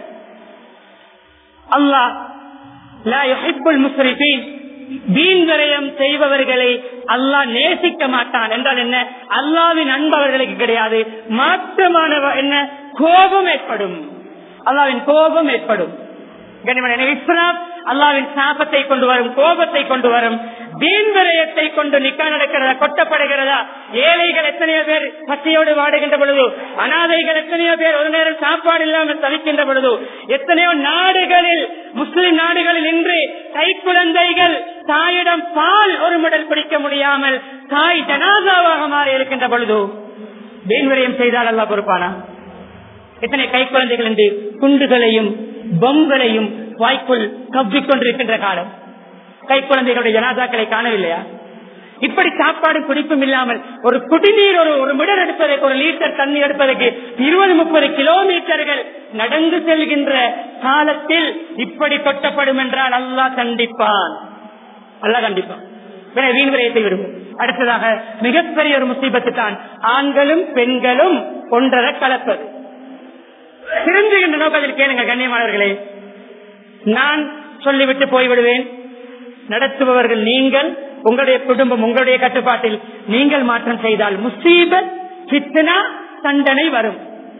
[SPEAKER 1] அல்லாஹ் லா யுஹிப்புல் முஸ்ரிஃபீன் வீண் விரயம் செய்பவர்களை அல்லாஹ் நேசிக்க மாட்டான் என்றால் என்ன அல்லாவின் அன்பு அவர்களுக்கு கிடையாது மாற்றமான என்ன கோபம் ஏற்படும் அல்லாவின் கோபம் ஏற்படும் கனிமன இஸ்லாம் அல்லாவின் சாபத்தை கொண்டு வரும் கோபத்தை கொண்டு வரும் வீண் விரயத்தை கொண்டு நிக்கா நடக்கிறதா கொட்டப்படுகிறதா ஏழைகள் எத்தனையோ பேர் பசியோடு வாடுகின்ற பொழுது அனாதைகள் எத்தனையோ பேர் ஒரு நேரம் சாப்பாடு இல்லாமல் தவிக்கின்ற பொழுது எத்தனையோ நாடுகளில் முஸ்லிம் நாடுகளில் இன்று கை குழந்தைகள் தாயிடம் பால் ஒரு முடல் பிடிக்க முடியாமல் தாய் ஜனாதாவாக மாறி இருக்கின்ற பொழுது வீண் விரயம் செய்தால் அல்லா பொறுப்பானா எத்தனை கை குழந்தைகள் என்று குண்டுகளையும் பொம்களையும் வாய்க்குள் கவ்விக்கொண்டிருக்கின்ற காலம் கை குழந்தைகளுடைய ஜனாதாக்களை காணவில்லையா இப்படி சாப்பாடு பிடிப்பும் இல்லாமல் ஒரு குடிநீர் ஒரு ஒரு மிடர் எடுப்பதற்கு ஒரு லிட்டர் தண்ணி எடுப்பதற்கு இருபது முப்பது கிலோமீட்டர்கள் நடந்து செல்கின்ற காலத்தில் இப்படி கொட்டப்படும் என்றால் அல்லாஹ் கண்டிப்பான் அல்லாஹ் கண்டிப்பான் வீண் விரயத்தை விரும்பும் அடுத்ததாக மிகப்பெரிய ஒரு முசீபத்து தான் ஆண்களும் பெண்களும் ஒன்றரை கலப்பது திருந்துகின்ற நோக்கத்தில் கேளுங்க கண்ணியமானவர்களே நான் சொல்லிவிட்டு போய்விடுவேன் நடத்துபவர்கள் நீங்கள் உங்களுடைய குடும்பம் உங்களுடைய கட்டுப்பாட்டில் நீங்கள் மாற்றம் செய்தால் முசீபத் சித்தனா தண்டனை வரும்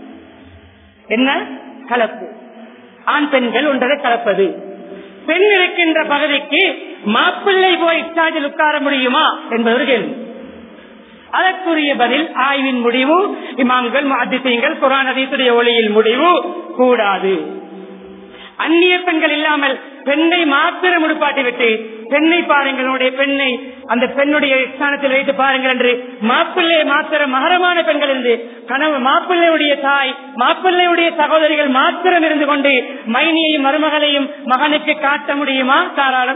[SPEAKER 1] என்ன கலப்பு ஆண் பெண்கள் ஒன்றரை கலப்பது பெண் இருக்கின்ற பகுதிக்கு மாப்பிள்ளை போய் இச்சார்ஜில் உட்கார முடியுமா என்பது ஒரு கேள்வி அதற்குரிய பதில் ஆய்வின் முடிவு இமாம்கள் அதிசயங்கள் குரான் அதீசுடைய ஒளியில் முடிவு கூடாது அந்நிய பெண்கள் இல்லாமல் பெண்ணை மாத்திரம் உடுப்பாட்டி விட்டு பெண்ணை பாருங்கள் உன்னுடைய பெண்ணை அந்த பெண்ணுடைய ஸ்தானத்தில் வைத்து பாருங்கள் என்று மாப்பிள்ளை மாத்திரம் மகரமான பெண்கள் இருந்து கனவு மாப்பிள்ளையுடைய தாய் மாப்பிள்ளையுடைய சகோதரிகள் மாத்திரம் இருந்து கொண்டு மைனியையும் மருமகளையும் மகனுக்கு காட்ட முடியுமா தாராளம்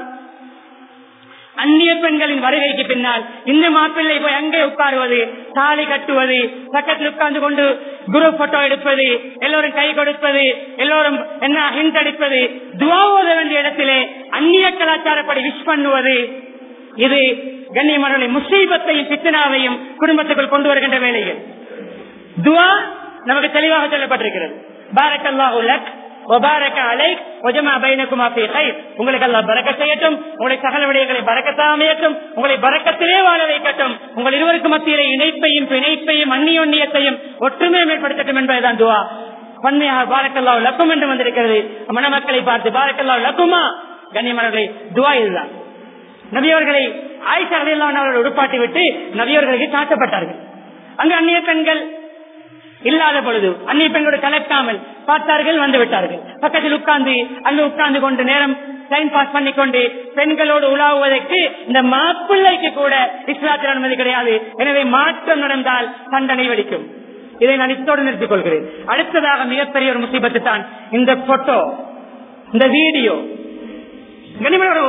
[SPEAKER 1] அந்நிய பெண்களின் வருகைக்கு பின்னால் இந்த மாப்பிள்ளை போய் அங்கே உட்காருவது தாலி கட்டுவது பக்கத்தில் உட்கார்ந்து கொண்டு குரு போட்டோ எடுப்பது எல்லோரும் கை கொடுப்பது எல்லோரும் என்ன ஹிண்ட் அடிப்பது துவா ஓத வேண்டிய இடத்திலே அந்நிய கலாச்சாரப்படி விஷ் பண்ணுவது இது கண்ணியமர்களை முசீபத்தையும் பித்தனாவையும் குடும்பத்துக்குள் கொண்டு வருகின்ற வேலைகள் துவா நமக்கு தெளிவாக சொல்லப்பட்டிருக்கிறது பாரக்கல்லாஹு லக் வபாரக அலை ஒஜமா பைனகுமா ஃபீ கைர் உங்களுக்கு அல்லாஹ் பரக்கத் செய்யட்டும் உங்களை சகல விடயங்களை பரக்கத்தா அமையட்டும் உங்களை பரக்கத்திலே வாழ வைக்கட்டும் உங்கள் இருவருக்கு மத்தியிலே இணைப்பையும் பிணைப்பையும் அந்நியோன்னியத்தையும் ஒற்றுமையை ஏற்படுத்தட்டும் என்பதுதான் துவா பன்மையாக பாரக்கல்லாஹு லக்கும் என்று வந்திருக்கிறது மணமக்களை பார்த்து பாரக்கல்லாஹு லக்குமா கண்ணியமானவர்களை துவா இதுதான் நபியவர்களை ஆயிஷா ரலியல்லாஹு அவர்கள் உடுப்பாட்டி விட்டு நபியவர்களுக்கு காட்டப்பட்டார்கள் அங்கு அந்நிய பெண்கள் இல்லாத பொழுது அந்நிய பெண்களோடு கலக்காமல் பார்த்தார்கள் வந்து விட்டார்கள் பக்கத்தில் உட்கார்ந்து அங்கு உட்கார்ந்து கொண்டு நேரம் டைம் பாஸ் பண்ணிக்கொண்டு பெண்களோடு உலாவுவதற்கு இந்த மாப்பிள்ளைக்கு கூட இஸ்லாத்தில் அனுமதி கிடையாது எனவே மாற்றம் நடந்தால் தண்டனை வெடிக்கும் இதை நான் இத்தோடு நிறுத்திக் கொள்கிறேன் அடுத்ததாக மிகப்பெரிய ஒரு முசீபத்து தான் இந்த போட்டோ இந்த வீடியோ கனிமனோட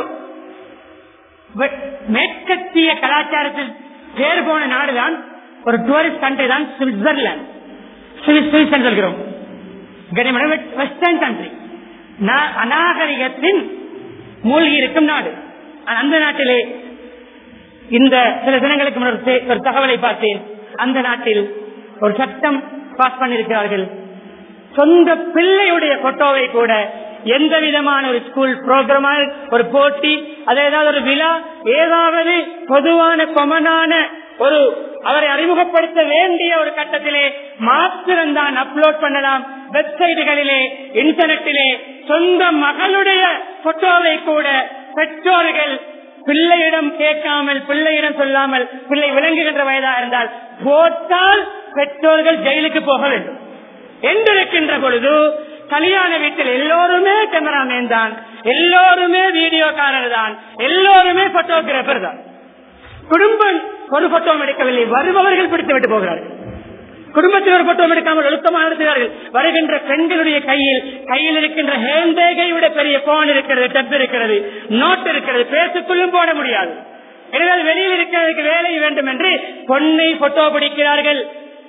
[SPEAKER 1] மேற்கத்திய கலாச்சாரத்தில் பேர் போன நாடுதான் ஒரு டூரிஸ்ட் கண்ட்ரி தான் சுவிட்சர்லாந்து சுவிஸ் சொல்கிறோம் வெஸ்டர்ன் கண்ட்ரி அநாகரிகத்தின் மூழ்கி இருக்கும் நாடு அந்த நாட்டிலே இந்த சில தினங்களுக்கு முன்னர் ஒரு தகவலை பார்த்தேன் அந்த நாட்டில் ஒரு சட்டம் பாஸ் பண்ணிருக்கிறார்கள் சொந்த பிள்ளையுடைய போட்டோவை கூட எந்த விதமான ஒரு ஸ்கூல் புரோகிராமா ஒரு போட்டி அது ஏதாவது ஒரு விழா ஏதாவது பொதுவான கொமனான ஒரு அவரை அறிமுகப்படுத்த வேண்டிய ஒரு கட்டத்திலே மாத்திரம்தான் அப்லோட் பண்ணலாம் வெப்சைட்டுகளிலே இன்டர்நெட்டிலே சொந்த மகளுடைய போட்டோவை கூட பெற்றோர்கள் பிள்ளையிடம் கேட்காமல் பிள்ளையிடம் சொல்லாமல் பிள்ளை விளங்குகின்ற வயதா இருந்தால் போட்டால் பெற்றோர்கள் ஜெயிலுக்கு போக வேண்டும் என்றிருக்கின்ற பொழுது கல்யாண வீட்டில் எல்லோருமே கேமராமேன் தான் எல்லோருமே வீடியோக்காரர் தான் எல்லோருமே போட்டோகிராபர் தான் குடும்பம் ஒரு போட்டோ எடுக்கவில்லை வருபவர்கள் பிடித்து விட்டு போகிறார்கள் குடும்பத்தில் ஒரு போட்டோ எடுக்காமல் ஒழுக்கமாக நடத்துகிறார்கள் வருகின்ற பெண்களுடைய கையில் கையில் இருக்கின்ற ஹேண்ட்பேகை விட பெரிய போன் இருக்கிறது டெப் இருக்கிறது நோட் இருக்கிறது பேசுக்குள்ளும் போட முடியாது எனவே அது வெளியில் இருக்கிறதுக்கு வேலை வேண்டும் என்று பொண்ணை போட்டோ பிடிக்கிறார்கள்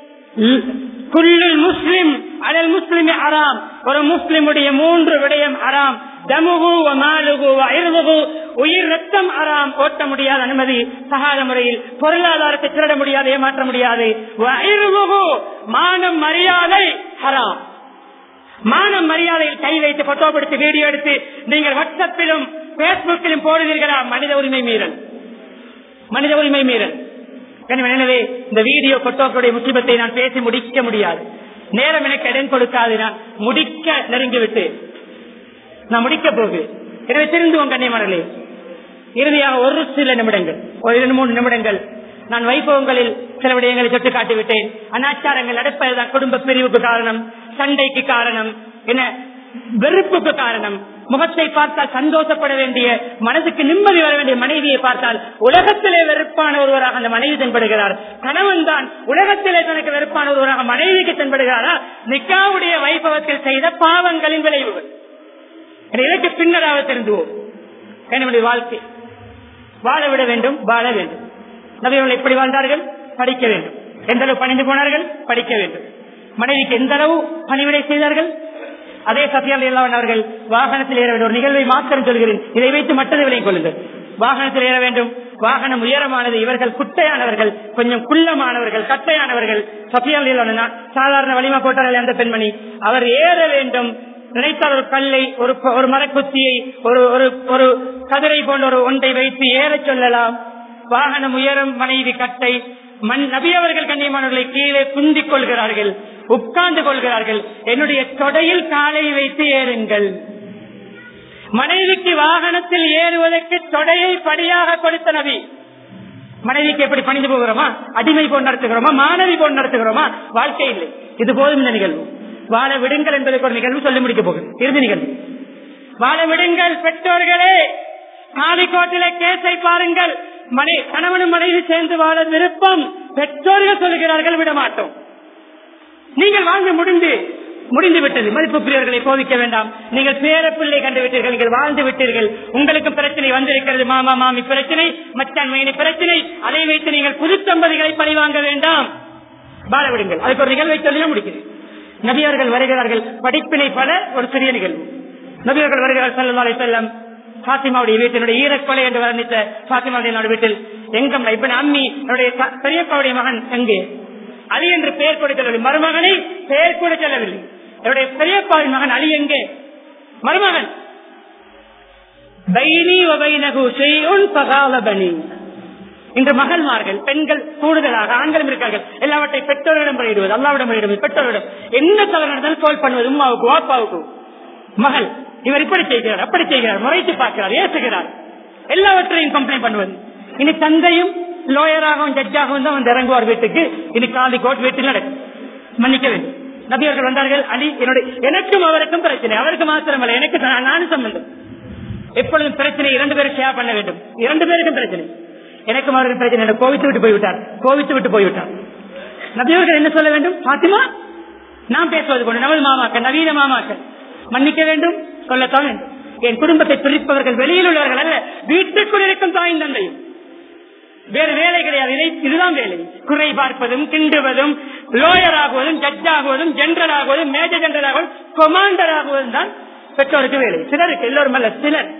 [SPEAKER 1] குள்ளில் முஸ்லிம் அடல் முஸ்லிம் அறாம் ஒரு முஸ்லிமுடைய மூன்று விடயம் அறாம் தமுகு மாலுகு அயர்வுகு உயிர் ரத்தம் அறாம் ஓட்ட முடியாத அனுமதி சகாத முறையில் பொருளாதாரத்தை திருட முடியாது ஏமாற்ற முடியாது அயர்வுகு மானம் மரியாதை ஹராம் மானம் மரியாதையில் கை வைத்து போட்டோ பிடித்து வீடியோ எடுத்து நீங்கள் வாட்ஸ்அப்பிலும் பேஸ்புக்கிலும் போடுவீர்களா மனித உரிமை மீறல் மனித உரிமை மீறல் எனவே இந்த வீடியோ போட்டோக்களுடைய முக்கியத்தை நான் பேசி முடிக்க முடியாது நேரம் எனக்கு இடம் கொடுக்காது நான் முடிக்க நெருங்கிவிட்டு நான் முடிக்க போகு எனவே தெரிந்து கண்ணியமானே இறுதியாக ஒரு சில நிமிடங்கள் ஒரு இரண்டு மூணு நிமிடங்கள் நான் வைபவங்களில் சில விடயங்களை தொட்டு காட்டிவிட்டேன் அனாச்சாரங்கள் நடப்பதுதான் குடும்ப பிரிவுக்கு காரணம் சண்டைக்கு காரணம் என்ன வெறுப்புக்கு காரணம் முகத்தை பார்த்தால் சந்தோஷப்பட வேண்டிய மனதுக்கு நிம்மதி வர வேண்டிய மனைவியை பார்த்தால் உலகத்திலே வெறுப்பான ஒருவராக அந்த மனைவி தென்படுகிறார் கணவன் தான் உலகத்திலே தனக்கு வெறுப்பான ஒருவராக மனைவிக்கு தென்படுகிறாரா நிக்காவுடைய வைபவத்தில் செய்த பாவங்களின் விளைவுகள் இதற்கு பின்னராக தெரிந்துவோம் என்னுடைய வாழ்க்கை வாழ விட வேண்டும் வாழ வேண்டும் நபியவர்கள் எப்படி வாழ்ந்தார்கள் படிக்க வேண்டும் எந்த அளவு பணிந்து போனார்கள் படிக்க வேண்டும் மனைவிக்கு எந்த அளவு பணிவிடை செய்தார்கள் அதே சத்தியால் இல்லாமல் அவர்கள் வாகனத்தில் ஏற வேண்டும் ஒரு நிகழ்வை மாத்திரம் சொல்கிறேன் இதை வைத்து மற்றதை விலை கொள்ளுங்கள் வாகனத்தில் ஏற வேண்டும் வாகனம் உயரமானது இவர்கள் குட்டையானவர்கள் கொஞ்சம் குள்ளமானவர்கள் கட்டையானவர்கள் சத்தியால் இல்லாமல் சாதாரண வலிமா போட்டார்கள் அந்த பெண்மணி அவர் ஏற வேண்டும் நினைத்தால் ஒரு கல்லை ஒரு ஒரு மரக்குத்தியை ஒரு ஒரு ஒரு கதிரை போன்ற ஒரு ஒன்றை வைத்து ஏற சொல்லலாம் வாகனம் உயரம் மனைவி கட்டை மண் நபி அவர்கள் கண்ணியமானவர்களை கீழே குந்திக் கொள்கிறார்கள் உட்கார்ந்து கொள்கிறார்கள் என்னுடைய தொடையில் காலை வைத்து ஏறுங்கள் மனைவிக்கு வாகனத்தில் ஏறுவதற்கு தொடையை படியாக கொடுத்த நபி மனைவிக்கு எப்படி பணிந்து போகிறோமா அடிமை போல் நடத்துகிறோமா மாணவி போல் நடத்துகிறோமா வாழ்க்கை இல்லை இது போதும் இந்த நிகழ்வு வாழ விடுங்கள் என்பதற்கு ஒரு நிகழ்வு சொல்லி முடிக்க போகுது இறுதி நிகழ்வு வாழ விடுங்கள் பெற்றோர்களே காலிக்கோட்டிலே கேஸை பாருங்கள் மனை கணவனும் மனைவி சேர்ந்து வாழ விருப்பம் பெற்றோர்கள் சொல்லுகிறார்கள் விட மாட்டோம் நீங்கள் வாழ்ந்து முடிந்து முடிந்து விட்டது மதிப்புக்குரியவர்களை கோவிக்க வேண்டாம் நீங்கள் பேர பிள்ளை கண்டு விட்டீர்கள் நீங்கள் வாழ்ந்து விட்டீர்கள் உங்களுக்கும் பிரச்சனை வந்திருக்கிறது மாமா மாமி பிரச்சனை மச்சான் மைனி பிரச்சனை அதை வைத்து நீங்கள் புது தம்பதிகளை பழி வாங்க வேண்டாம் வாழ விடுங்கள் அதுக்கு ஒரு நிகழ்வை சொல்லி முடிக்கிறேன் நபியர்கள் வருகிறார்கள் படிப்பினை பல ஒரு சிறிய நிகழ்வு நபியர்கள் வருகிறார் செல்லம் செல்லம் பாத்திமாவுடைய வீட்டினுடைய ஈரக்கொலை என்று வர்ணித்த பாத்திமாவுடைய வீட்டில் எங்கம் இப்ப அம்மி என்னுடைய பெரியப்பாவுடைய மகன் எங்கே அலி என்று பெயர் கூட சொல்லவில்லை மருமகனை பெயர் கூட சொல்லவில்லை என்னுடைய பெரியப்பாவின் மகன் அலி எங்கே மருமகன் இன்று மகள்மார்கள் பெண்கள் கூடுதலாக ஆண்களும் இருக்கார்கள் எல்லாவற்றை பெற்றோரிடம் முறையிடுவது அல்லாவிடம் முறையிடுவது பெற்றோரிடம் என்ன தவறு நடந்தாலும் தோல் பண்ணுவது உமாவுக்கு வாப்பாவுக்கு மகள் இவர் இப்படி செய்கிறார் அப்படி செய்கிறார் முறைத்து பார்க்கிறார் ஏசுகிறார் எல்லாவற்றையும் கம்ப்ளைண்ட் பண்ணுவது இனி தந்தையும் லோயராகவும் ஜட்ஜாகவும் தான் வந்து இறங்குவார் வீட்டுக்கு இனி காலி கோட் வீட்டில் நடக்கும் மன்னிக்க வேண்டும் நபியர்கள் வந்தார்கள் அலி என்னுடைய எனக்கும் அவருக்கும் பிரச்சனை அவருக்கு மாத்திரமல்ல எனக்கு நானும் சம்பந்தம் எப்பொழுதும் பிரச்சனை இரண்டு பேரும் ஷேர் பண்ண வேண்டும் இரண்டு பேருக்கும் பிரச்சனை எனக்கும் அவருக்கு பிரச்சனை கோவித்து விட்டு போய்விட்டார் கோவித்து விட்டு போய்விட்டார் நபியவர்கள் என்ன சொல்ல வேண்டும் பாத்திமா நாம் பேசுவது கொண்டு நமது மாமாக்கள் நவீன மாமாக்கள் மன்னிக்க வேண்டும் சொல்லத்தான் வேண்டும் என் குடும்பத்தை பிரிப்பவர்கள் வெளியில் உள்ளவர்கள் அல்ல வீட்டுக்குள் இருக்கும் தாயின் தந்தையும் வேறு வேலை கிடையாது இதை இதுதான் வேலை குறை பார்ப்பதும் கிண்டுவதும் லோயர் ஆகுவதும் ஜட்ஜ் ஆகுவதும் ஜெனரல் ஆகுவதும் மேஜர் ஜெனரல் ஆகுவதும் கொமாண்டர் ஆகுவதும் தான் பெற்றோருக்கு வேலை சிலருக்கு எல்லோரும் அல்ல சிலர்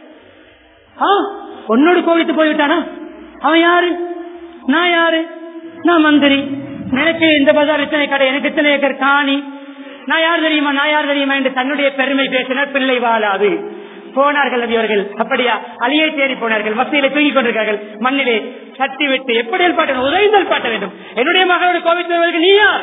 [SPEAKER 1] உன்னோடு கோவித்து போய்விட்டானா அவன் யாரு நான் யாரு நான் மந்திரி எனக்கு இந்த பஜார் இத்தனை கடை எனக்கு இத்தனை ஏக்கர் காணி நான் யார் தெரியுமா நான் யார் தெரியுமா என்று தன்னுடைய பெருமை பேசினார் பிள்ளை வாழாது போனார்கள் நபி அவர்கள் அப்படியா அலியை தேடி போனார்கள் மத்தியில தூங்கிக் கொண்டிருக்கார்கள் மண்ணிலே சட்டி விட்டு எப்படி பாட்ட உதவிதல் பாட்ட வேண்டும் என்னுடைய மகளோட கோவித்து வருவதற்கு நீ யார்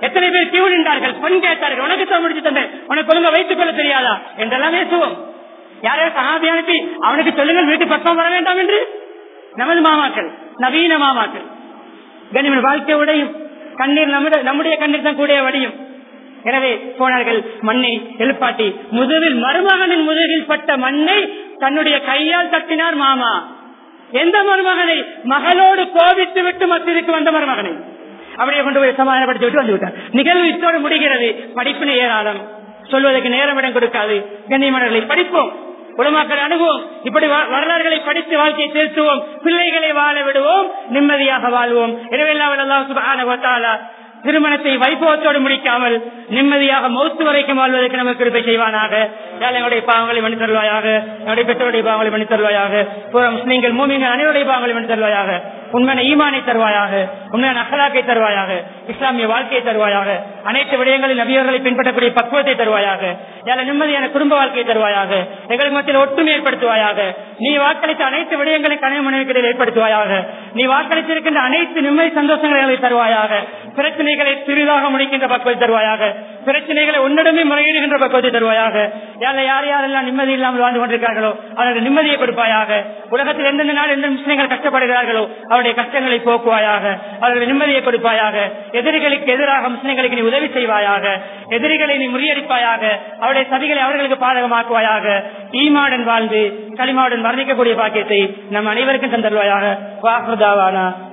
[SPEAKER 1] எத்தனை பேர் கியூ நின்றார்கள் பெண் கேட்டார்கள் உனக்கு தான் முடிச்சு தந்தேன் உனக்கு ஒழுங்க வைத்துக் கொள்ள தெரியாதா என்றெல்லாம் பேசுவோம் யாரையும் சகாபி அனுப்பி அவனுக்கு சொல்லுங்கள் வீட்டு பக்கம் வர வேண்டாம் என்று நமது மாமாக்கள் நவீன மாமாக்கள் கனிமன் வாழ்க்கை உடையும் கண்ணீர் நம்முடைய நம்முடைய கண்ணீர் தான் கூட வடியும் எனவே போனார்கள் மண்ணை எழுப்பாட்டி முதுகில் மருமகனின் முதுகில் பட்ட மண்ணை தன்னுடைய கையால் தட்டினார் மாமா எந்த மருமகனை மகளோடு கோபித்து விட்டு மத்திற்கு வந்த மருமகனை அப்படியே கொண்டு போய் சமாதானப்படுத்தி விட்டு வந்து விட்டார் நிகழ்வு இத்தோடு முடிகிறது படிப்பினை ஏராளம் சொல்வதற்கு நேரம் இடம் கொடுக்காது கண்ணியமனர்களை படிப்போம் உலமாக்கள் அணுகுவோம் இப்படி வ- வரலாறுகளை படித்து வாழ்க்கையை திருத்துவோம் பிள்ளைகளை வாழ விடுவோம் நிம்மதியாக வாழ்வோம் எனவே எல்லாம் சுபஹானஹு வ தஆலா திருமணத்தை வைபவத்தோடு முடிக்காமல் நிம்மதியாக மௌத்து வரைக்கும் வாழ்வதற்கு நமக்கு கிருபை செய்வானாக யாழ் எங்களுடைய பாவங்களை மணி தருவாயாக என்னுடைய பெற்றோருடைய பாவங்களை மணி தருவாயாக புற முஸ்லீம்கள் மூமிங்கள் அனைவருடைய பாவங்களை மணி தருவாயாக உண்மையான ஈமானை தருவாயாக உண்மையான அகலாக்கை தருவாயாக இஸ்லாமிய வாழ்க்கையை தருவாயாக அனைத்து விடயங்களில் நபியர்களை பின்பற்றக்கூடிய பக்குவத்தை தருவாயாக யாழ நிம்மதியான குடும்ப வாழ்க்கையை தருவாயாக எங்களுக்கு மத்தியில் ஒற்றுமை ஏற்படுத்துவாயாக நீ வாக்களித்த அனைத்து விடயங்களை கனவு மனைவிகளில் ஏற்படுத்துவாயாக நீ வாக்களித்திருக்கின்ற அனைத்து நிம்மதி சந்தோஷங்களை எங்களுக்கு தருவாயாக பிரச்சனைகளை சிறிதாக முடிக்கின்ற பக்குவத்தை தருவாயாக பிரச்சனைகளை உன்னிடமே முறையிடுகின்ற பக்குவத்தை தருவாயாக யார யார் யாரெல்லாம் நிம்மதி இல்லாமல் வாழ்ந்து கொண்டிருக்கிறார்களோ அவர்களுக்கு நிம்மதியை கொடுப்பாயாக உலகத்தில் எந்தெந்த நாள் எந்த முஸ்லிம்கள் கஷ்டப்படுகிறார்களோ அவருடைய கஷ்டங்களை போக்குவாயாக அவர்களுக்கு நிம்மதியை கொடுப்பாயாக எதிரிகளுக்கு எதிராக முஸ்லிம்களுக்கு நீ உதவி செய்வாயாக எதிரிகளை நீ முறியடிப்பாயாக அவருடைய சதிகளை அவர்களுக்கு பாதகமாக்குவாயாக ஈமாடன் வாழ்ந்து களிமாவுடன் மரணிக்கக்கூடிய பாக்கியத்தை நம் அனைவருக்கும் தந்தருவாயாக வாக்குதாவானா